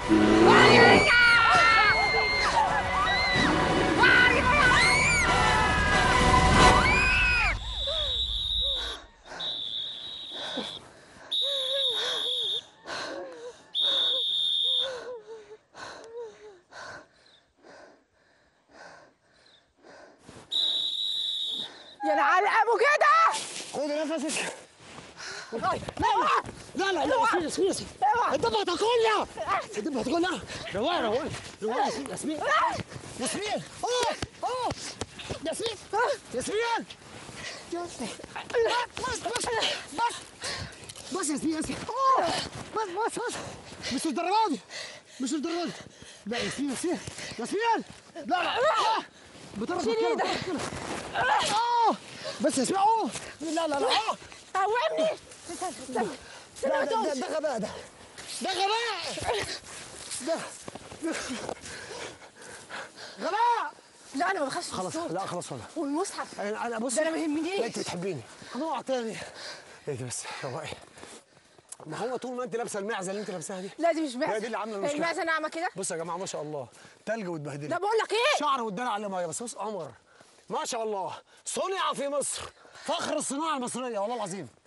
يا نعلقه كده خدي نفسك لا لا لا لا ياسمين ياسمين ياسمين الدب هتاكلنا الدب هتاكلنا رواقي رواقي رواقي ياسمين ياسمين ياسمين اوه اوه ياسمين ياسمين بس بس بس بس ياسمين ياسمين اوه بس بس بس مش الدرجه دي مش الدرجه دي لا ياسمين ياسمين ياسمين لا لا لا بطرف شيل كده ايدك. كده. اوه بس ياسمين اوه لا لا لا اوه قومني لا ده ده ده غباء ده ده غباء ده ده غباء لا انا ما بخافش من خلاص الصوت. لا خلاص والله والمصحف انا انا بص ده أنا ما يهمنيش. لا انت بتحبيني هنقع تاني ايه ده بس رواقي ما هو طول ما انت لابسه المعزه اللي انت لابساها دي لا دي مش معزه هي دي اللي عامله المشكله المعزه ناعمه كده بص يا جماعه ما شاء الله تلج واتبهدلت لا بقول لك ايه شعر ودانا عليه ميه بس بص قمر ما شاء الله صنع في مصر فخر الصناعه المصريه والله العظيم